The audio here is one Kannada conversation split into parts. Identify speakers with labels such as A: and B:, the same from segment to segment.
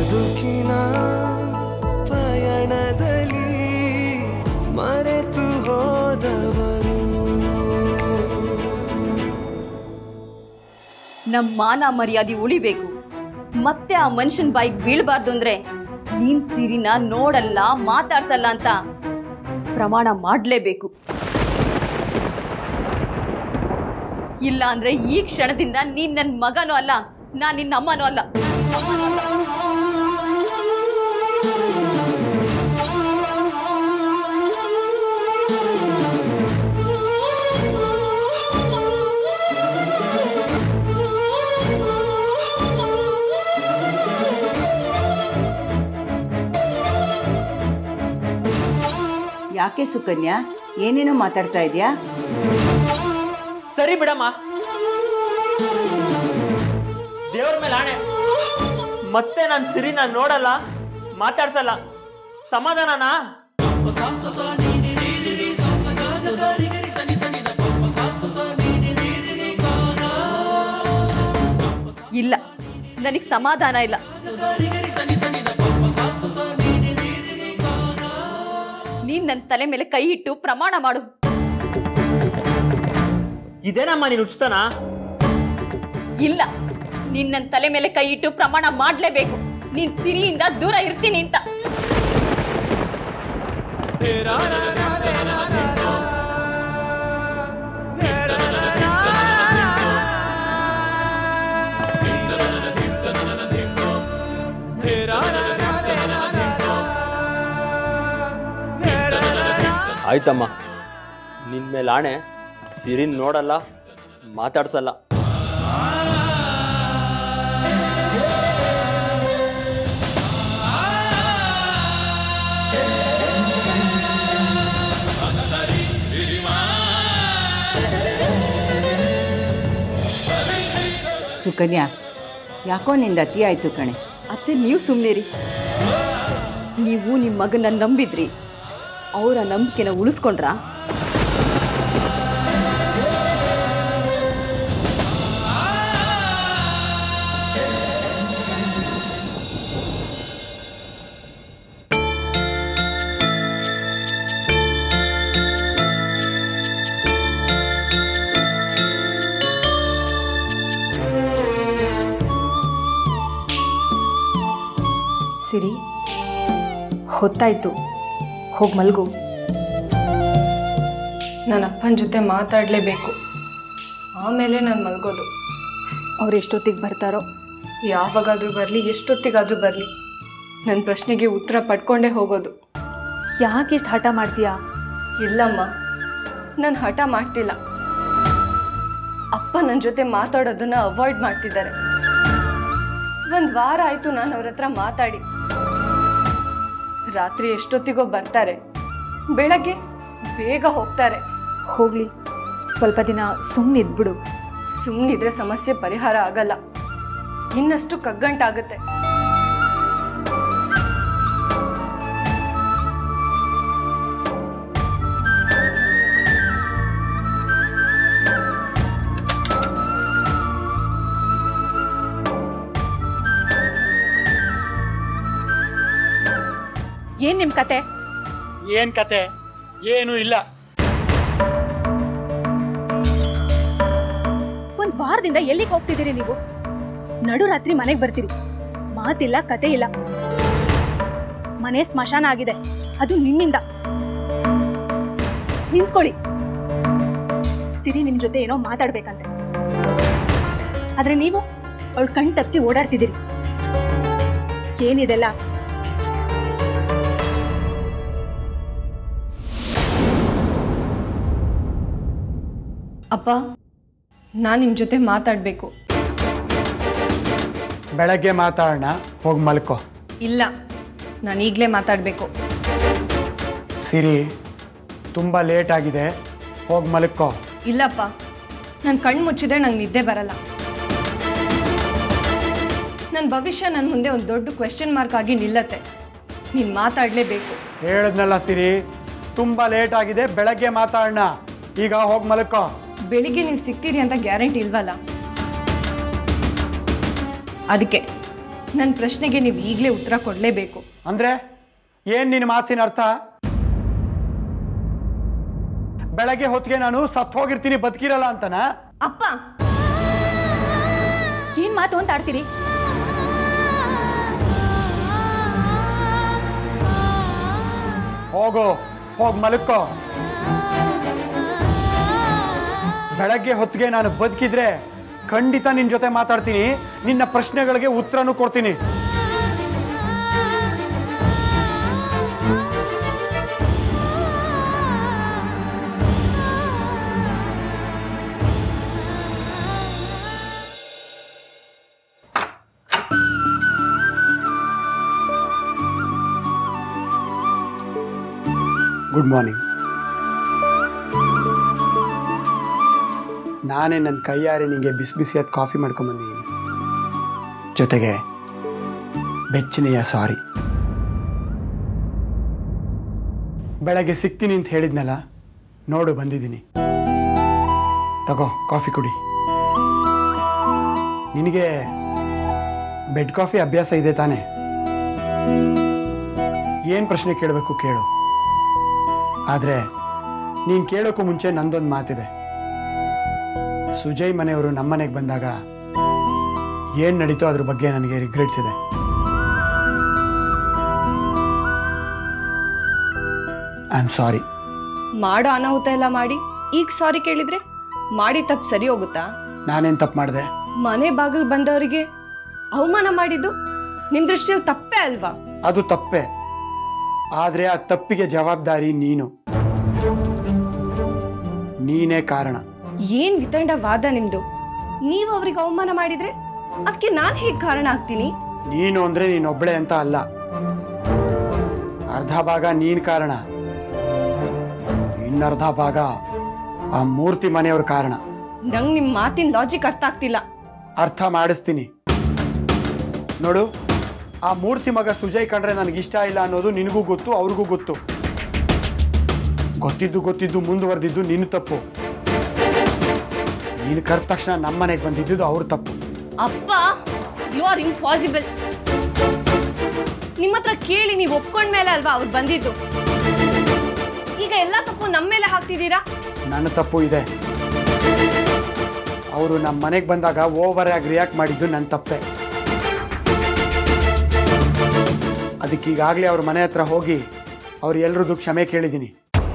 A: ಬದುಕಿನ ಪಯಣದಲ್ಲಿ ಮರೆತು ಹೋದವರು
B: ನಮ್ಮ ಮಾನ ಮರ್ಯಾದೆ ಉಳಿಬೇಕು ಮತ್ತೆ ಆ ಮನುಷ್ಯನ ಬಾಯಿಗೆ ಬೀಳಬಾರ್ದು ಅಂದ್ರೆ ನೀನ್ ಸಿರಿನ ನೋಡಲ್ಲ ಮಾತಾಡ್ಸಲ್ಲ ಅಂತ ಪ್ರಮಾಣ ಮಾಡಲೇಬೇಕು ಇಲ್ಲ ಅಂದ್ರೆ ಈ ಕ್ಷಣದಿಂದ ನೀನ್ ನನ್ನ ಮಗನೂ ಅಲ್ಲ ನಾನ್ ನಿನ್ನ ಅಮ್ಮನೂ ಅಲ್ಲ
C: ಯಾಕೆ ಸುಕನ್ಯಾ ಏನೇನೋ ಮಾತಾಡ್ತಾ ಇದೆಯಾ
D: ಸರಿ ಬಿಡಮ್ಮ ದೇವ್ರ ಮೇಲೆ ಆಣೆ ಮತ್ತೆ ನಾನು ಸಿರಿ ನಾನು ನೋಡಲ್ಲ ಮಾತಾಡ್ಸಲ್ಲ ಸಮಾಧಾನನಾ
B: ಇಲ್ಲ ನನಗೆ ಸಮಾಧಾನ ಇಲ್ಲ ನೀನ್ ನನ್ನ ತಲೆ ಮೇಲೆ ಕೈ ಇಟ್ಟು ಪ್ರಮಾಣ ಮಾಡು
D: ಇದೇನಮ್ಮ ನೀನು ಉಚಿತನ
B: ಇಲ್ಲ ನೀನ್ ನನ್ನ ತಲೆ ಮೇಲೆ ಕೈ ಇಟ್ಟು ಪ್ರಮಾಣ ಮಾಡ್ಲೇಬೇಕು ನೀನ್ ಸಿರಿಯಿಂದ ದೂರ ಇರ್ತೀನಿ ಅಂತ
D: ಆಯ್ತಮ್ಮ ನಿನ್ನ ಮೇಲೆ ಆಣೆ ಸಿರಿನ್ ನೋಡಲ್ಲ ಮಾತಾಡ್ಸಲ್ಲ
C: ಸುಕನ್ಯಾ ಯಾಕೋ ನಿಂದ ಅತಿ ಆಯ್ತು ಕಣೆ
B: ಅತ್ತೆ ನೀವು ಸುಮ್ಮನಿರಿ ನೀವು ನಿಮ್ಮ ಮಗನ ನಂಬಿದ್ರಿ ಅವರ ನಂಬಿಕೆನ ಉಳಿಸ್ಕೊಂಡ್ರಾ
E: ಸಿರಿ ಹೊತ್ತಾಯ್ತು ಹೋಗಿ ಮಲ್ಗು ನನ್ನ ಅಪ್ಪನ ಜೊತೆ ಮಾತಾಡಲೇಬೇಕು ಆಮೇಲೆ ನಾನು ಮಲ್ಗೋದು ಅವ್ರು ಎಷ್ಟೊತ್ತಿಗೆ ಬರ್ತಾರೋ ಯಾವಾಗಾದರೂ ಬರಲಿ ಎಷ್ಟೊತ್ತಿಗಾದರೂ ಬರಲಿ ನನ್ನ ಪ್ರಶ್ನೆಗೆ ಉತ್ತರ ಪಡ್ಕೊಂಡೇ ಹೋಗೋದು
F: ಯಾಕೆ ಇಷ್ಟು ಹಠ ಮಾಡ್ತೀಯಾ
E: ಇಲ್ಲಮ್ಮ ನಾನು ಹಠ ಮಾಡ್ತಿಲ್ಲ ಅಪ್ಪ ನನ್ನ ಜೊತೆ ಮಾತಾಡೋದನ್ನ ಅವಾಯ್ಡ್ ಮಾಡ್ತಿದ್ದಾರೆ ಒಂದು ವಾರ ಆಯಿತು ನಾನು ಅವ್ರ ಹತ್ರ ಮಾತಾಡಿ ರಾತ್ರಿ ಎಷ್ಟೊತ್ತಿಗೋ ಬರ್ತಾರೆ ಬೆಳಗ್ಗೆ ಬೇಗ ಹೋಗ್ತಾರೆ
F: ಹೋಗ್ಲಿ ಸ್ವಲ್ಪ ದಿನ ಸುಮ್ಮನೆ ಇದ್ಬಿಡು
E: ಸುಮ್ಮನಿದ್ರೆ ಸಮಸ್ಯೆ ಪರಿಹಾರ ಆಗಲ್ಲ ಇನ್ನಷ್ಟು ಕಗ್ಗಂಟಾಗುತ್ತೆ
F: ಏನ್ ನಿಮ್ ಕತೆ
G: ಏನ್ ಕತೆ ಏನು ಇಲ್ಲ
F: ಒಂದ್ ವಾರದಿಂದ ಎಲ್ಲಿಗೆ ಹೋಗ್ತಿದ್ದೀರಿ ನೀವು ನಡು ರಾತ್ರಿ ಮನೆಗೆ ಬರ್ತೀರಿ ಮಾತಿಲ್ಲ ಕತೆ ಇಲ್ಲ ಮನೆ ಸ್ಮಶಾನ ಆಗಿದೆ ಅದು ನಿಮ್ಮಿಂದ ನಿಂತ್ಕೊಳ್ಳಿ ಸಿರಿ ನಿಮ್ ಜೊತೆ ಏನೋ ಮಾತಾಡ್ಬೇಕಂತೆ ಆದ್ರೆ ನೀವು ಅವಳ ಕಣ್ ತಪ್ಸಿ ಓಡಾಡ್ತಿದ್ದೀರಿ ಏನಿದೆಲ್ಲ
E: ಅಪ್ಪ ನಾನು ನಿಮ್ಮ ಜೊತೆ ಮಾತಾಡಬೇಕು
G: ಬೆಳಗ್ಗೆ ಮಾತಾಡೋಣ ಹೋಗಿ ಮಲ್ಕೋ
E: ಇಲ್ಲ ನಾನು ಈಗಲೇ ಮಾತಾಡಬೇಕು
G: ಸಿರಿ ತುಂಬ ಲೇಟ್ ಆಗಿದೆ ಹೋಗಿ ಮಲ್ಕೋ
E: ಇಲ್ಲಪ್ಪ ನಾನು ಕಣ್ಣು ಮುಚ್ಚಿದ್ರೆ ನಂಗೆ ನಿದ್ದೆ ಬರಲ್ಲ ನನ್ನ ಭವಿಷ್ಯ ನನ್ನ ಮುಂದೆ ಒಂದು ದೊಡ್ಡ ಕ್ವೆಶ್ಚನ್ ಮಾರ್ಕ್ ಆಗಿ ನಿಲ್ಲತ್ತೆ ನೀನು ಮಾತಾಡಲೇಬೇಕು
G: ಹೇಳಿದ್ನಲ್ಲ ಸಿರಿ ತುಂಬ ಲೇಟ್ ಆಗಿದೆ ಬೆಳಗ್ಗೆ ಮಾತಾಡೋಣ ಈಗ ಹೋಗಿ ಮಲ್ಕೋ
E: ಬೆಳಿಗ್ಗೆ ನೀವು ಸಿಗ್ತೀರಿ ಅಂತ ಗ್ಯಾರಂಟಿ ಇಲ್ವಲ್ಲ ಅದಕ್ಕೆ ನನ್ನ ಪ್ರಶ್ನೆಗೆ ನೀವು ಈಗಲೇ ಉತ್ತರ ಕೊಡಲೇಬೇಕು
G: ಅಂದ್ರೆ ಏನ್ ನಿನ್ನ ಮಾತಿನ ಅರ್ಥ ಬೆಳಗ್ಗೆ ಹೊತ್ತಿಗೆ ನಾನು ಸತ್ ಹೋಗಿರ್ತೀನಿ ಬದುಕಿರಲ್ಲ ಅಂತನಾ
F: ಅಪ್ಪ ಏನ್ ಮಾತು ಅಂತ ಆಡ್ತೀರಿ
G: ಹೋಗು ಹೋಗ್ ಮಲಕ್ಕೋ ಬೆಳಗ್ಗೆ ಹೊತ್ತಿಗೆ ನಾನು ಬದುಕಿದ್ರೆ ಖಂಡಿತ ನಿನ್ ಜೊತೆ ಮಾತಾಡ್ತೀನಿ ನಿನ್ನ ಪ್ರಶ್ನೆಗಳಿಗೆ ಉತ್ತರನೂ ಕೊಡ್ತೀನಿ ಗುಡ್ ಮಾರ್ನಿಂಗ್ ನಾನೇ ನನ್ನ ಕೈಯಾರೆ ನಿಮಗೆ ಬಿಸಿ ಬಿಸಿಯಾದ ಕಾಫಿ ಮಾಡ್ಕೊಂಬಂದಿದ್ದೀನಿ ಜೊತೆಗೆ ಬೆಚ್ಚನೆಯ ಸಾರಿ ಬೆಳಗ್ಗೆ ಸಿಗ್ತೀನಿ ಅಂತ ಹೇಳಿದ್ನಲ್ಲ ನೋಡು ಬಂದಿದ್ದೀನಿ ತಗೋ ಕಾಫಿ ಕುಡಿ ನಿನಗೆ ಬೆಡ್ ಕಾಫಿ ಅಭ್ಯಾಸ ಇದೆ ತಾನೇ ಏನು ಪ್ರಶ್ನೆ ಕೇಳಬೇಕು ಕೇಳು ಆದರೆ ನೀನು ಕೇಳೋಕ್ಕೂ ಮುಂಚೆ ನಂದೊಂದು ಮಾತಿದೆ ಸುಜಯ್ ಮನೆಯವರು ನಮ್ಮನೆಗೆ ಬಂದಾಗ ಏನು ನಡೀತೋ ಅದ್ರ ಬಗ್ಗೆ ನನಗೆ ರಿಗ್ರೆಟ್ಸ್ ಇದೆ ಐ ಆಮ್ ಸಾರಿ
E: ಮಾಡೋ ಅನಾಹುತ ಎಲ್ಲ ಮಾಡಿ ಈಗ ಸಾರಿ ಕೇಳಿದ್ರೆ ಮಾಡಿ ತಪ್ಪು ಸರಿ ಹೋಗುತ್ತಾ
G: ನಾನೇನು ತಪ್ಪು ಮಾಡಿದೆ
E: ಮನೆ ಬಾಗಿಲು ಬಂದವರಿಗೆ ಅವಮಾನ ಮಾಡಿದ್ದು ನಿಮ್ ದೃಷ್ಟಿಯಲ್ಲಿ ತಪ್ಪೇ ಅಲ್ವಾ
G: ಅದು ತಪ್ಪೆ ಆದರೆ ಆ ತಪ್ಪಿಗೆ ಜವಾಬ್ದಾರಿ ನೀನು ನೀನೇ ಕಾರಣ
E: ಏನ್ ವಿತಂಡ ವಾದ ನಿಮ್ದು ನೀವು ಅವ್ರಿಗೆ ಅವಮಾನ ಮಾಡಿದ್ರೆ ಅದಕ್ಕೆ ನಾನ್ ಹೇಗ್ ಕಾರಣ ಆಗ್ತೀನಿ
G: ನೀನು ಅಂದರೆ ನೀನೊಬ್ಬಳೆ ಅಂತ ಅಲ್ಲ ಅರ್ಧ ಭಾಗ ನೀನ್ ಕಾರಣ ಇನ್ನರ್ಧ ಭಾಗ ಆ ಮೂರ್ತಿ ಮನೆಯವ್ರ ಕಾರಣ
E: ನಂಗ್ ನಿಮ್ ಮಾತಿನ ಲಾಜಿಕ್ ಅರ್ಥ ಆಗ್ತಿಲ್ಲ
G: ಅರ್ಥ ಮಾಡಿಸ್ತೀನಿ ನೋಡು ಆ ಮೂರ್ತಿ ಮಗ ಸುಜಯ್ ಕಂಡ್ರೆ ನನಗಿಷ್ಟ ಇಲ್ಲ ಅನ್ನೋದು ನಿನಗೂ ಗೊತ್ತು ಅವ್ರಿಗೂ ಗೊತ್ತು ಗೊತ್ತಿದ್ದು ಗೊತ್ತಿದ್ದು ಮುಂದುವರೆದಿದ್ದು ನಿನ್ನ ತಪ್ಪು ನೀನು ಕರೆದ ತಕ್ಷಣ ನಮ್ಮನೆಗೆ ಬಂದಿದ್ದು ಅವ್ರ ತಪ್ಪು
E: ಅಪ್ಪ ಯು ಆರ್ ಇಂಪಾಸಿಬಲ್ ನಿಮ್ಮ ಹತ್ರ ಕೇಳಿ ನೀವು ಒಪ್ಕೊಂಡ್ಮೇಲೆ ಅಲ್ವಾ ಅವ್ರು ಬಂದಿದ್ದು ಈಗ ಎಲ್ಲ ತಪ್ಪು ನಮ್ಮ ಮೇಲೆ ಹಾಕ್ತಿದ್ದೀರಾ
G: ನನ್ನ ತಪ್ಪು ಇದೆ ಅವರು ನಮ್ಮ ಮನೆಗೆ ಬಂದಾಗ ಓವರ್ ಆಗಿ ರಿಯಾಕ್ಟ್ ಮಾಡಿದ್ದು ನನ್ನ ತಪ್ಪೆ ಅದಕ್ಕೆ ಈಗಾಗಲೇ ಅವ್ರ ಮನೆ ಹತ್ರ ಹೋಗಿ ಅವ್ರು ಎಲ್ರದ್ದು ಕ್ಷಮೆ ಕೇಳಿದ್ದೀನಿ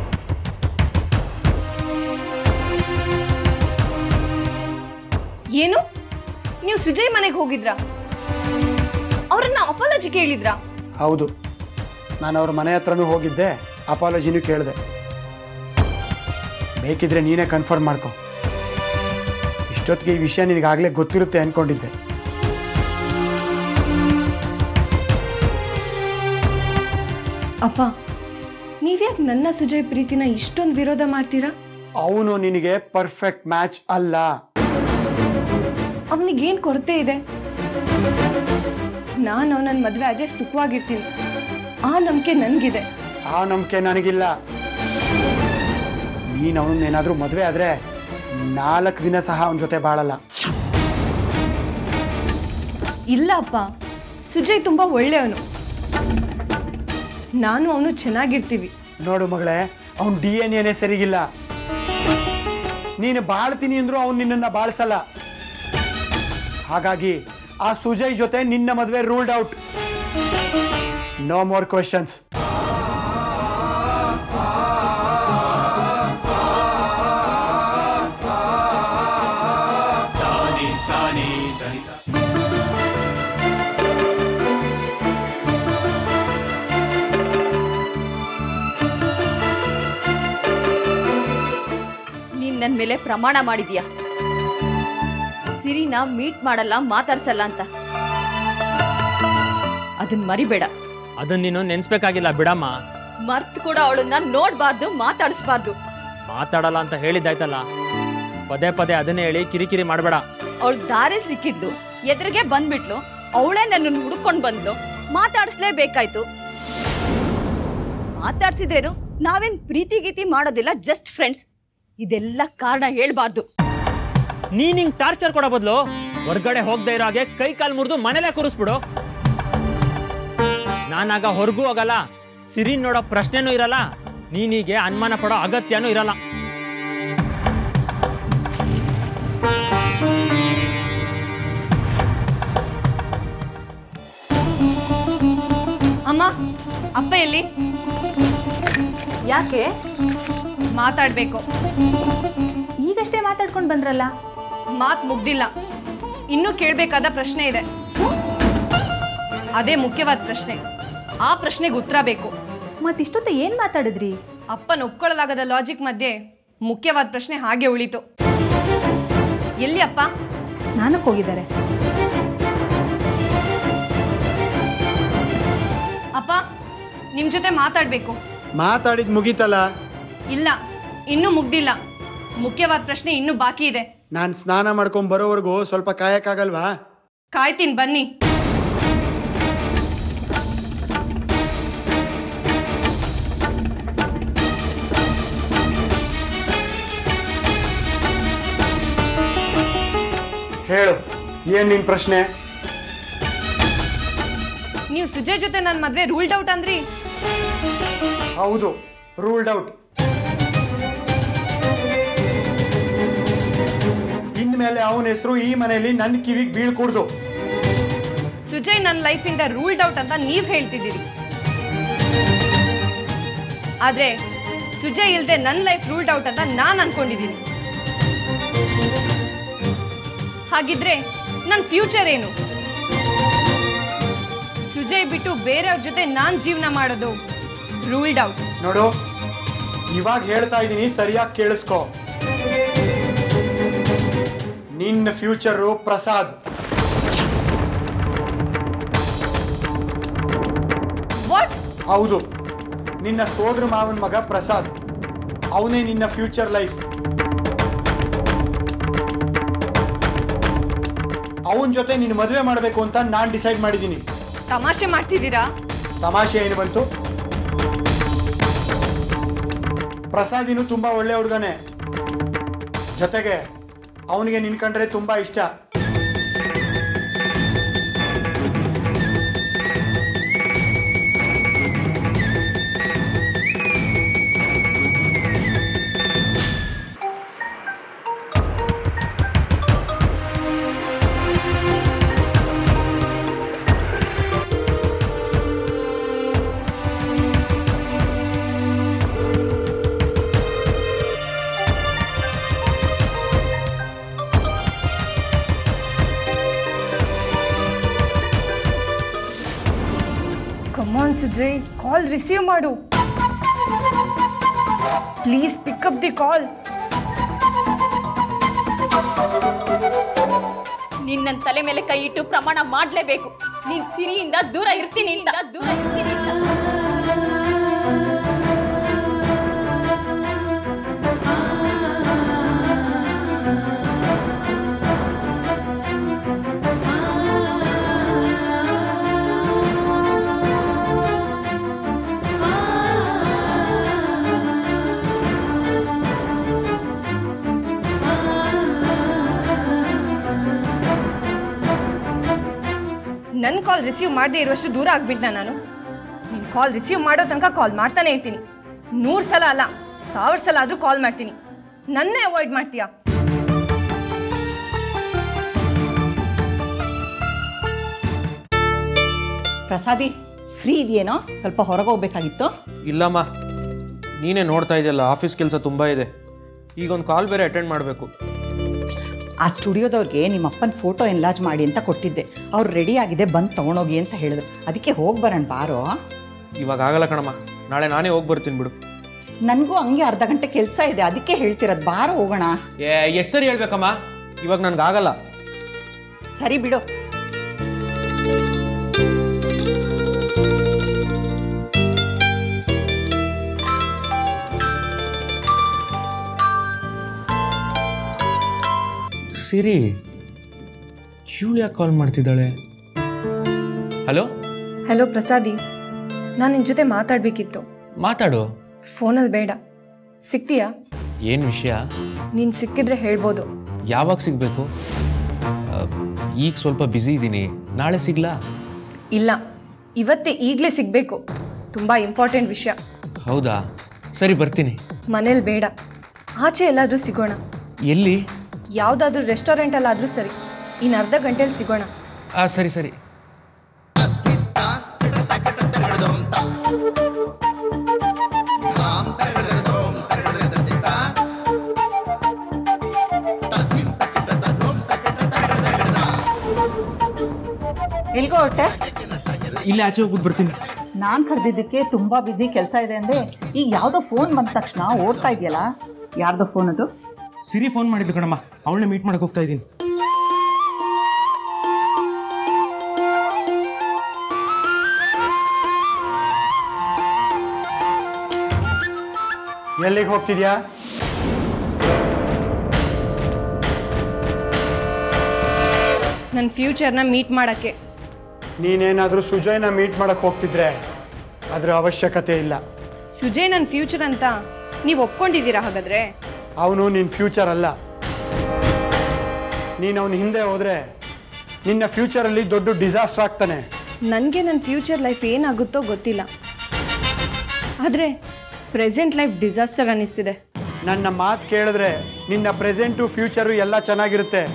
E: ಏನು ನೀವು ಸುಜಯ್ ಮನೆಗೆ ಹೋಗಿದ್ರಾ ಅವ್ರನ್ನ ಅಪಾಲಜಿ ಕೇಳಿದ್ರಾ
G: ಹೌದು ನಾನು ಅವ್ರ ಮನೆ ಹತ್ರನೂ ಹೋಗಿದ್ದೆ ಅಪಾಲಜಿನೂ ಕೇಳಿದೆ ಬೇಕಿದ್ರೆ ನೀನೇ ಕನ್ಫರ್ಮ್ ಮಾಡ್ಕೊ ಇಷ್ಟೊತ್ತಿಗೆ ಈ ವಿಷಯ ನಿನಗಾಗಲೇ ಗೊತ್ತಿರುತ್ತೆ ಅಂದ್ಕೊಂಡಿದ್ದೆ
E: ಅಪ್ಪ ನೀವ್ಯಾಕೆ ನನ್ನ ಸುಜಯ್ ಪ್ರೀತಿನ ಇಷ್ಟೊಂದು ವಿರೋಧ ಮಾಡ್ತೀರಾ
G: ಅವನು ನಿನಗೆ ಪರ್ಫೆಕ್ಟ್ ಮ್ಯಾಚ್ ಅಲ್ಲ
E: ಅವನಿಗೇನು ಕೊರತೆ ಇದೆ ನಾನು ಅವನನ್ನ ಮದುವೆ ಆದರೆ ಸುಖವಾಗಿರ್ತೀನಿ ಆ ನಂಬಿಕೆ ನನಗಿದೆ
G: ಆ ನಂಬಿಕೆ ನನಗಿಲ್ಲ ನೀನು ಅವನನ್ನೇನಾದರೂ ಮದುವೆ ಆದರೆ ನಾಲ್ಕು ದಿನ ಸಹ ಅವನ ಜೊತೆ ಬಾಳಲ್ಲ
E: ಇಲ್ಲ ಅಪ್ಪ ಸುಜಯ್ ತುಂಬ ಒಳ್ಳೆಯವನು ನಾನು ಅವನು ಚೆನ್ನಾಗಿರ್ತೀವಿ
G: ನೋಡು ಮಗಳೇ ಅವನ ಡಿ ಎನ್ ಎನೇ ಸರಿಗಿಲ್ಲ ನೀನು ಬಾಳ್ತೀನಿ ಅಂದ್ರೂ ಅವ್ನು ನಿನ್ನನ್ನು ಬಾಳಿಸಲ್ಲ ಹಾಗಾಗಿ ಆ ಸುಜಯ್ ಜೊತೆ ನಿನ್ನ ಮದುವೆ ruled out no more questions
B: ನೀನ್ ನನ್ನ ಮೇಲೆ ಪ್ರಮಾಣ ಮಾಡಿದ್ಯಾ ಸಿರಿನ ಮೀಟ್ ಮಾಡಲ್ಲ ಮಾತಾಡ್ಸಲ್ಲ ಅಂತ ಅದನ್ನ ಮರಿಬೇಡ
D: ಅದನ್ನ ನೀನು ನೆನ್ಸ್ಬೇಕಾಗಿಲ್ಲ ಬಿಡಮ್ಮ
B: ಮರ್ತ್ ಕೂಡ ಅವಳನ್ನ ನೋಡ್ಬಾರ್ದು ಮಾತಾಡಿಸ್ಬಾರ್ದು
D: ಮಾತಾಡಲ್ಲ ಅಂತ ಹೇಳಿದ್ದಾಯ್ತಲ್ಲ ಪದೇ ಪದೇ ಅದನ್ನೇ ಹೇಳಿ ಕಿರಿಕಿರಿ ಮಾಡಬೇಡ
B: ಅವಳು ದಾರಿಲ್ ಸಿಕ್ಕಿದ್ಲು ಎದುರಿಗೆ ಬಂದ್ಬಿಟ್ಲು ಅವಳೇ ನನ್ನನ್ನು ಹುಡ್ಕೊಂಡು ಬಂದ್ಲು ಮಾತಾಡಿಸ್ಲೇಬೇಕಾಯ್ತು ಮಾತಾಡ್ಸಿದ್ರೇನು ನಾವೇನ್ ಪ್ರೀತಿ ಗೀತಿ ಮಾಡೋದಿಲ್ಲ ಜಸ್ಟ್ ಫ್ರೆಂಡ್ಸ್ ಇದೆಲ್ಲ ಕಾರಣ ಹೇಳ್ಬಾರ್ದು
D: ನೀನ್ ಹಿಂಗ್ ಟಾರ್ಚರ್ ಕೊಡೋ ಬದಲು ಹೊರ್ಗಡೆ ಹೋಗದೆ ಇರೋ ಹಾಗೆ ಕೈ ಕಾಲು ಮುರಿದು ಮನೇಲೆ ಕೂರಿಸ್ಬಿಡು ನಾನಾಗ ಹೊರಗೂ ಹೋಗಲ್ಲ ಸಿರಿನ್ ನೋಡೋ ಪ್ರಶ್ನೆನೂ ಇರಲ್ಲ ನೀನೀಗೆ ಅನುಮಾನ ಪಡೋ ಅಗತ್ಯನೂ ಇರಲ್ಲ
E: ಅಮ್ಮ ಅಪ್ಪ ಎಲ್ಲಿ
F: ಯಾಕೆ
E: ಮಾತಾಡಬೇಕು
F: ಈಗಷ್ಟೇ ಮಾತಾಡ್ಕೊಂಡು ಬಂದ್ರಲ್ಲ
E: ಮಾತು ಮುಗ್ದಿಲ್ಲ ಇನ್ನೂ ಕೇಳಬೇಕಾದ ಪ್ರಶ್ನೆ ಇದೆ ಅದೇ ಮುಖ್ಯವಾದ ಪ್ರಶ್ನೆ ಆ ಪ್ರಶ್ನೆಗೆ ಉತ್ತರ ಬೇಕು
F: ಮತ್ತಿಷ್ಟೊತ್ತು ಏನು ಮಾತಾಡಿದ್ರಿ
E: ಅಪ್ಪನ ಒಪ್ಕೊಳ್ಳಲಾಗದ ಲಾಜಿಕ್ ಮಧ್ಯೆ ಮುಖ್ಯವಾದ ಪ್ರಶ್ನೆ ಹಾಗೆ ಉಳಿತು ಎಲ್ಲಿ ಅಪ್ಪ
F: ಸ್ನಾನಕ್ಕೆ ಹೋಗಿದ್ದಾರೆ
E: ಅಪ್ಪ ನಿಮ್ ಜೊತೆ ಮಾತಾಡ್ಬೇಕು
G: ಮಾತಾಡಿದ್ ಮುಗೀತಲ್ಲ
E: ಇಲ್ಲ ಇನ್ನೂ ಮುಗ್ದಿಲ್ಲ ಮುಖ್ಯವಾದ ಪ್ರಶ್ನೆ ಇನ್ನೂ ಬಾಕಿ ಇದೆ
G: ನಾನು ಸ್ನಾನ ಮಾಡ್ಕೊಂಡ್ ಬರೋವರೆಗೂ ಸ್ವಲ್ಪ ಕಾಯಕ್ಕಾಗಲ್ವಾ
E: ಕಾಯ್ತೀನಿ ಬನ್ನಿ
G: ಹೇಳು ಏನ್ ನಿನ್ ಪ್ರಶ್ನೆ
E: ನೀವು ಸುಜಯ್ ಜೊತೆ ನನ್ನ ಮದ್ವೆ ರೂಲ್ಡ್ ಔಟ್ ಅಂದ್ರಿ
G: ಹೌದು ರೂಲ್ಡ್ ಔಟ್ ಇನ್ಮೇಲೆ ಅವನ ಹೆಸರು ಈ ಮನೆಯಲ್ಲಿ ನನ್ನ ಕಿವಿಗೆ ಬೀಳ್ಕೂಡ್ದು
E: ಸುಜಯ್ ನನ್ನ ಲೈಫಿಂದ ರೂಲ್ಡ್ ಔಟ್ ಅಂತ ನೀವ್ ಹೇಳ್ತಿದ್ದೀರಿ ಆದ್ರೆ ಸುಜಯ್ ಇಲ್ದೆ ನನ್ನ ಲೈಫ್ ರೂಲ್ಡ್ ಔಟ್ ಅಂತ ನಾನ್ ಅನ್ಕೊಂಡಿದ್ದೀನಿ ಹಾಗಿದ್ರೆ ನನ್ನ ಫ್ಯೂಚರ್ ಏನು ಸುಜಯ್ ಬಿಟ್ಟು ಬೇರೆಯವ್ರ ಜೊತೆ ನಾನ್ ಜೀವನ ಮಾಡೋದು ರೂಲ್ಡ್ ಔಟ್
G: ನೋಡು ಇವಾಗ ಹೇಳ್ತಾ ಇದ್ದೀನಿ ಸರಿಯಾಗಿ ಕೇಳಿಸ್ಕೊ ನಿನ್ನ ಫ್ಯೂಚರು ಪ್ರಸಾದ್
E: ವಾಟ್
G: ಹೌದು ನಿನ್ನ ಸೋದರ ಮಾವನ ಮಗ ಪ್ರಸಾದ್ ಅವನೇ ನಿನ್ನ ಫ್ಯೂಚರ್ ಲೈಫ್ ಅವನ ಜೊತೆ ನಿನ್ನ ಮದುವೆ ಮಾಡಬೇಕು ಅಂತ ನಾನು ಡಿಸೈಡ್ ಮಾಡಿದ್ದೀನಿ
E: ತಮಾಷೆ ಮಾಡ್ತಿದ್ದೀರಾ
G: ತಮಾಷೆ ಏನು ಬಂತು ಪ್ರಸಾದಿನು ತುಂಬಾ ಒಳ್ಳೆ ಹುಡುಗನೇ ಜೊತೆಗೆ ಅವನಿಗೆ ನಿನ್ ಕಂಡ್ರೆ ತುಂಬಾ ಇಷ್ಟ
E: ಕಮಾನ್ ಸುಜಯ್ ಕಾಲ್ ರಿಸೀವ್ ಮಾಡು ಪ್ಲೀಸ್ ಪಿಕಪ್ ದಿ ಕಾಲ್
B: ನಿನ್ನ ತಲೆ ಮೇಲೆ ಕೈ ಇಟ್ಟು ಪ್ರಮಾಣ ಮಾಡ್ಲೇಬೇಕು ನೀನ್ ಸಿರಿಯಿಂದ ದೂರ ಇರ್ತೀನಿ ಇಂದ ದೂರ ಇರ್ತೀನಿ ಇಂದ.
E: ನನ್ನ ಕಾಲ್ ರಿಸೀವ್ ಮಾಡದೇ ಇರುವಷ್ಟು ದೂರ ಆಗ್ಬಿಟ್ನ ನಾನು ನಿನ್ನ ಕಾಲ್ ರಿಸೀವ್ ಮಾಡೋ ತನಕ ಕಾಲ್ ಮಾಡ್ತಾನೆ ಇರ್ತೀನಿ ನೂರು ಸಲ ಅಲ್ಲ ಸಾವಿರ ಸಲ ಆದರೂ ಕಾಲ್ ಮಾಡ್ತೀನಿ ನನ್ನೇ ಅವಾಯ್ಡ್ ಮಾಡ್ತೀಯಾ
H: ಪ್ರಸಾದಿ ಫ್ರೀ ಇದೆಯೇನೋ ಸ್ವಲ್ಪ ಹೊರಗೆ ಹೋಗ್ಬೇಕಾಗಿತ್ತು
I: ಇಲ್ಲಮ್ಮ ನೀನೇ ನೋಡ್ತಾ ಇದೆಯಲ್ಲ ಆಫೀಸ್ ಕೆಲಸ ತುಂಬ ಇದೆ ಈಗ ಒಂದು ಕಾಲ್ ಬೇರೆ ಅಟೆಂಡ್ ಮಾಡಬೇಕು
H: ಆ ಸ್ಟುಡಿಯೋದವ್ರಿಗೆ ನಿಮ್ಮ ಅಪ್ಪನ ಫೋಟೋ ಎನ್ಲಾಜ್ ಮಾಡಿ ಅಂತ ಕೊಟ್ಟಿದ್ದೆ ಅವ್ರು ರೆಡಿ ಆಗಿದೆ ಬಂದು ತೊಗೊಂಡೋಗಿ ಅಂತ ಹೇಳಿದ್ರು ಅದಕ್ಕೆ ಹೋಗಿ ಬರೋಣ ಬಾರೋ
I: ಇವಾಗ ಆಗಲ್ಲ ಕಣಮ್ಮ ನಾಳೆ ನಾನೇ ಹೋಗಿ ಬರ್ತೀನಿ ಬಿಡು
H: ನನಗೂ ಹಂಗೆ ಅರ್ಧ ಗಂಟೆ ಕೆಲಸ ಇದೆ ಅದಕ್ಕೆ ಹೇಳ್ತಿರೋದು ಬಾರೋ ಹೋಗೋಣ
I: ಏ ಎಷ್ಟು ಸರಿ ಹೇಳ್ಬೇಕಮ್ಮ ಇವಾಗ ನನಗಾಗಲ್ಲ
H: ಸರಿ ಬಿಡು
I: ಸಿರಿ ಇವಳು ಯಾಕೆ ಕಾಲ್ ಮಾಡ್ತಿದ್ದಾಳೆ ಹಲೋ
E: ಹಲೋ ಪ್ರಸಾದಿ ನಾನು ನಿನ್ನ ಜೊತೆ ಮಾತಾಡಬೇಕಿತ್ತು
I: ಮಾತಾಡು
E: ಫೋನಲ್ಲಿ ಬೇಡ ಸಿಗ್ತೀಯಾ
I: ಏನು ವಿಷಯ
E: ನೀನು ಸಿಕ್ಕಿದ್ರೆ ಹೇಳ್ಬೋದು
I: ಯಾವಾಗ ಸಿಗಬೇಕು ಈಗ ಸ್ವಲ್ಪ ಬ್ಯುಸಿ ಇದ್ದೀನಿ ನಾಳೆ ಸಿಗ್ಲಾ
E: ಇಲ್ಲ ಇವತ್ತೇ ಈಗಲೇ ಸಿಗಬೇಕು ತುಂಬ ಇಂಪಾರ್ಟೆಂಟ್ ವಿಷಯ
I: ಹೌದಾ ಸರಿ ಬರ್ತೀನಿ
E: ಮನೇಲಿ ಬೇಡ ಆಚೆ ಎಲ್ಲಾದರೂ ಸಿಗೋಣ
I: ಎಲ್ಲಿ
E: ಯಾವುದಾದ್ರೂ ರೆಸ್ಟೋರೆಂಟಲ್ಲಾದರೂ ಸರಿ ಇನ್ನು ಅರ್ಧ ಗಂಟೆಲಿ ಸಿಗೋಣ
I: ಆ ಸರಿ ಸರಿ
H: ಎಲ್ಗೋ ಹೊಟ್ಟೆ
I: ಇಲ್ಲಿ ಆಚೆ ಹೋಗ್ಬಿಟ್ಟು ಬರ್ತೀನಿ
H: ನಾನು ಕರೆದಿದ್ದಕ್ಕೆ ತುಂಬ ಬ್ಯುಸಿ ಕೆಲಸ ಇದೆ ಅಂದೆ ಈಗ ಯಾವುದೋ ಫೋನ್ ಬಂದ ತಕ್ಷಣ ಓಡ್ತಾ ಇದೆಯಲ್ಲ ಯಾರ್ದೋ ಫೋನ್ ಅದು
I: ಸಿರಿ ಫೋನ್ ಮಾಡಿದ್ಲು ಕಣಮ್ಮ ಅವಳನ್ನ ಮೀಟ್ ಮಾಡಕ್ಕೆ ಹೋಗ್ತಾ ಇದ್ದೀನಿ
G: ಎಲ್ಲಿಗೆ ಹೋಗ್ತಿದ್ಯಾ
E: ನನ್ನ ಫ್ಯೂಚರ್ನ ಮೀಟ್ ಮಾಡೋಕ್ಕೆ
G: ನೀನೇನಾದರೂ ಸುಜಯ್ನ ಮೀಟ್ ಮಾಡಕ್ಕೆ ಹೋಗ್ತಿದ್ರೆ ಅದರ ಅವಶ್ಯಕತೆ ಇಲ್ಲ
E: ಸುಜಯ್ ನನ್ನ ಫ್ಯೂಚರ್ ಅಂತ ನೀವು ಒಪ್ಕೊಂಡಿದ್ದೀರಾ ಹಾಗಾದರೆ
G: ಅವನು ನಿನ್ನ ಫ್ಯೂಚರ್ ಅಲ್ಲ ನೀನು ಅವನ ಹಿಂದೆ ಹೋದರೆ ನಿನ್ನ ಫ್ಯೂಚರಲ್ಲಿ ದೊಡ್ಡ ಡಿಸಾಸ್ಟರ್ ಆಗ್ತಾನೆ
E: ನನಗೆ ನನ್ನ ಫ್ಯೂಚರ್ ಲೈಫ್ ಏನಾಗುತ್ತೋ ಗೊತ್ತಿಲ್ಲ ಆದರೆ ಪ್ರೆಸೆಂಟ್ ಲೈಫ್ ಡಿಸಾಸ್ಟರ್ ಅನ್ನಿಸ್ತಿದೆ
G: ನನ್ನ ಮಾತು ಕೇಳಿದ್ರೆ ನಿನ್ನ ಪ್ರೆಸೆಂಟು ಫ್ಯೂಚರು ಎಲ್ಲ ಚೆನ್ನಾಗಿರುತ್ತೆ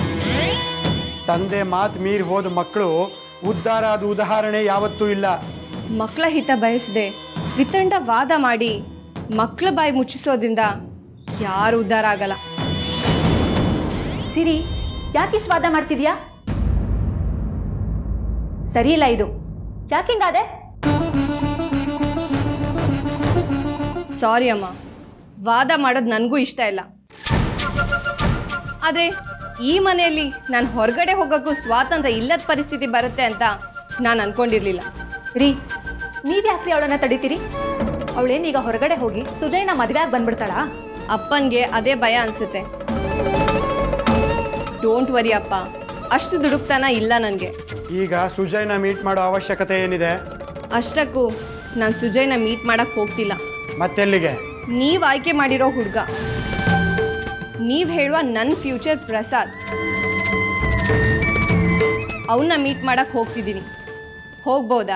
G: ತಂದೆ ಮಾತು ಮೀರಿ ಹೋದ ಮಕ್ಕಳು ಉದ್ಧಾರ ಆದ ಉದಾಹರಣೆ ಯಾವತ್ತೂ ಇಲ್ಲ
E: ಮಕ್ಕಳ ಹಿತ ಬಯಸದೆ ವಿತಂಡ ವಾದ ಮಾಡಿ ಮಕ್ಕಳ ಬಾಯಿ ಮುಚ್ಚಿಸೋದ್ರಿಂದ ಯಾರು ಉದ್ಧಾರ ಆಗಲ್ಲ
F: ಸಿರಿ ಯಾಕಿಷ್ಟು ವಾದ ಮಾಡ್ತಿದ್ಯಾ ಸರಿ ಇಲ್ಲ ಇದು ಯಾಕಿಂಗಾದೆ
E: ಸಾರಿ ಅಮ್ಮ ವಾದ ಮಾಡೋದು ನನಗೂ ಇಷ್ಟ ಇಲ್ಲ ಆದರೆ ಈ ಮನೆಯಲ್ಲಿ ನಾನು ಹೊರಗಡೆ ಹೋಗೋಕ್ಕೂ ಸ್ವಾತಂತ್ರ್ಯ ಇಲ್ಲದ ಪರಿಸ್ಥಿತಿ ಬರುತ್ತೆ ಅಂತ ನಾನು ಅನ್ಕೊಂಡಿರ್ಲಿಲ್ಲ
F: ರೀ ನೀವ್ಯಾಕ್ರಿ ಅವಳನ್ನ ತಡಿತೀರಿ ಅವಳೇನೀಗ ಹೊರಗಡೆ ಹೋಗಿ ಸುಜಯ್ನ ಮದುವೆ ಆಗಿ ಬಂದ್ಬಿಡ್ತಾಳಾ
E: ಅಪ್ಪನಿಗೆ ಅದೇ ಭಯ ಅನಿಸುತ್ತೆ ಡೋಂಟ್ ವರಿ ಅಪ್ಪ ಅಷ್ಟು ದುಡುಕ್ತನ ಇಲ್ಲ ನನಗೆ
G: ಈಗ ಸುಜಯ್ನ ಮೀಟ್ ಮಾಡೋ ಅವಶ್ಯಕತೆ ಏನಿದೆ
E: ಅಷ್ಟಕ್ಕೂ ನಾನು ಸುಜಯ್ನ ಮೀಟ್ ಮಾಡಕ್ಕೆ ಹೋಗ್ತಿಲ್ಲ
G: ಮತ್ತೆಲ್ಲಿಗೆ
E: ನೀವು ಆಯ್ಕೆ ಮಾಡಿರೋ ಹುಡುಗ ನೀವು ಹೇಳುವ ನನ್ನ ಫ್ಯೂಚರ್ ಪ್ರಸಾದ್ ಅವನ್ನ ಮೀಟ್ ಮಾಡಕ್ಕೆ ಹೋಗ್ತಿದ್ದೀನಿ ಹೋಗ್ಬೋದಾ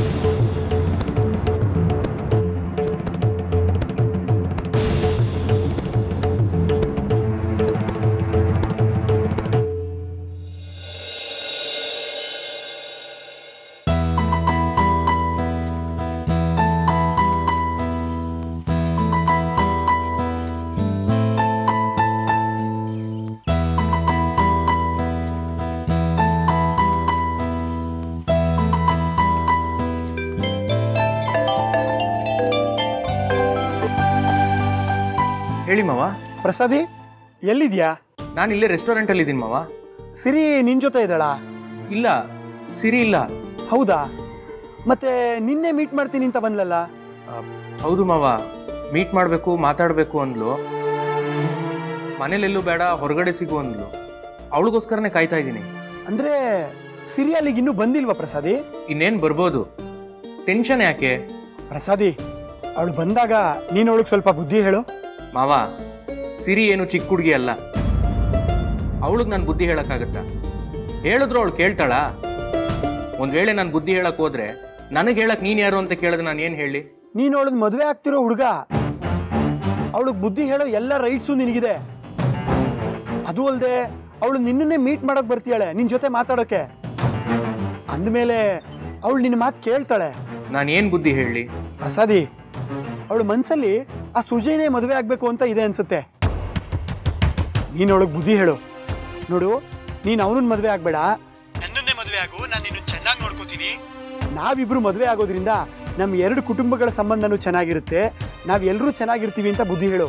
I: ಹೇಳಿ ಮಾವ
G: ಪ್ರಸಾದಿ ಎಲ್ಲಿದ್ಯಾ
I: ನಾನು ಇಲ್ಲೇ ರೆಸ್ಟೋರೆಂಟಲ್ಲಿ ಇದ್ದೀನಿ ಮಾವ
G: ಸಿರಿ ನಿನ್ ಜೊತೆ ಇದ್ದಾಳಾ
I: ಇಲ್ಲ ಸಿರಿ ಇಲ್ಲ
G: ಹೌದಾ ಮತ್ತೆ ನಿನ್ನೆ ಮೀಟ್ ಮಾಡ್ತೀನಿ ಅಂತ ಬಂದ್ಲಲ್ಲ
I: ಆ, ಹೌದು ಮಾವ ಮೀಟ್ ಮಾಡಬೇಕು ಮಾತಾಡಬೇಕು ಅಂದ್ಲು ಮನೇಲೆಲ್ಲೂ ಬೇಡ ಹೊರಗಡೆ ಸಿಗು ಅಂದ್ಲು ಅವಳಿಗೋಸ್ಕರನೇ ಕಾಯ್ತಾ ಇದ್ದೀನಿ
G: ಅಂದ್ರೆ ಸಿರಿ ಅಲ್ಲಿಗೆ ಇನ್ನೂ ಬಂದಿಲ್ವಾ ಪ್ರಸಾದಿ
I: ಇನ್ನೇನು ಬರ್ಬೋದು ಟೆನ್ಷನ್ ಯಾಕೆ
G: ಪ್ರಸಾದಿ ಅವಳು ಬಂದಾಗ ನೀನು ಅವಳಿಗೆ ಸ್ವಲ್ಪ ಬುದ್ಧಿ ಹೇಳು
I: ಮಾವ ಸಿರಿ ಏನು ಚಿಕ್ಕ ಹುಡುಗಿ ಅಲ್ಲ ಅವಳಿಗೆ ನಾನು ಬುದ್ಧಿ ಹೇಳಕ್ಕಾಗತ್ತಾ ಹೇಳಿದ್ರು ಅವಳು ಕೇಳ್ತಾಳಾ ಒಂದ್ ವೇಳೆ ನಾನು ಬುದ್ಧಿ ಹೇಳಕ್ ಹೋದ್ರೆ ನನಗೆ ಹೇಳಕ್ ನೀನ್ ಯಾರು ಅಂತ ಕೇಳಿದ್ರೆ ನಾನು ಏನು ಹೇಳಿ
G: ನೀನು ಅವಳಿಗೆ ಮದುವೆ ಆಗ್ತಿರೋ ಹುಡುಗ ಅವಳಿಗೆ ಬುದ್ಧಿ ಹೇಳೋ ಎಲ್ಲ ರೈಟ್ಸು ನಿನಗಿದೆ ಅದು ಅಲ್ಲದೆ ಅವಳು ನಿನ್ನನ್ನೇ ಮೀಟ್ ಮಾಡೋಕೆ ಬರ್ತೀಯಾಳೆ ನಿನ್ನ ಜೊತೆ ಮಾತಾಡೋಕೆ ಅಂದಮೇಲೆ ಅವಳು ನಿನ್ನ ಮಾತು ಕೇಳ್ತಾಳೆ
I: ನಾನು ಏನು ಬುದ್ಧಿ ಹೇಳಿ
G: ಪ್ರಸಾದಿ ಅವಳ ಮನ್ಸಲ್ಲಿ ಆ ಸುಜಯ್ನೇ ಮದುವೆ ಆಗ್ಬೇಕು ಅಂತ ಇದೆ ಅನ್ಸುತ್ತೆ ನೀನು ಅವಳಿಗೆ ಬುದ್ಧಿ ಹೇಳು ನೋಡು ನೀನು ಅವನನ್ನ ಮದುವೆ ಆಗ್ಬೇಡ ನನ್ನನ್ನೇ ಮದುವೆ ಆಗು ನಾನು ನಿನ್ನ ಚೆನ್ನಾಗಿ ನೋಡ್ಕೋತೀನಿ ನಾವಿಬ್ರು ಮದುವೆ ಆಗೋದ್ರಿಂದ ನಮ್ಮ ಎರಡು ಕುಟುಂಬಗಳ ಸಂಬಂಧನೂ ಚೆನ್ನಾಗಿರುತ್ತೆ ನಾವೆಲ್ಲರೂ ಚೆನ್ನಾಗಿರ್ತೀವಿ ಅಂತ ಬುದ್ಧಿ ಹೇಳು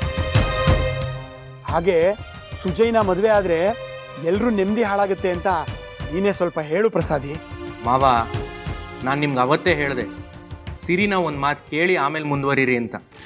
G: ಹಾಗೆ ಸುಜಯ್ನ ಮದುವೆ ಆದ್ರೆ ಎಲ್ಲರೂ ನೆಮ್ಮದಿ ಹಾಳಾಗುತ್ತೆ ಅಂತ ನೀನೇ ಸ್ವಲ್ಪ ಹೇಳು ಪ್ರಸಾದಿ
I: ಮಾವ ನಾನು ನಿಮ್ಗೆ ಅವತ್ತೇ ಹೇಳಿದೆ ಸಿರಿನ ಒಂದು ಮಾತು ಕೇಳಿ ಆಮೇಲೆ ಮುಂದುವರಿರಿ ಅಂತ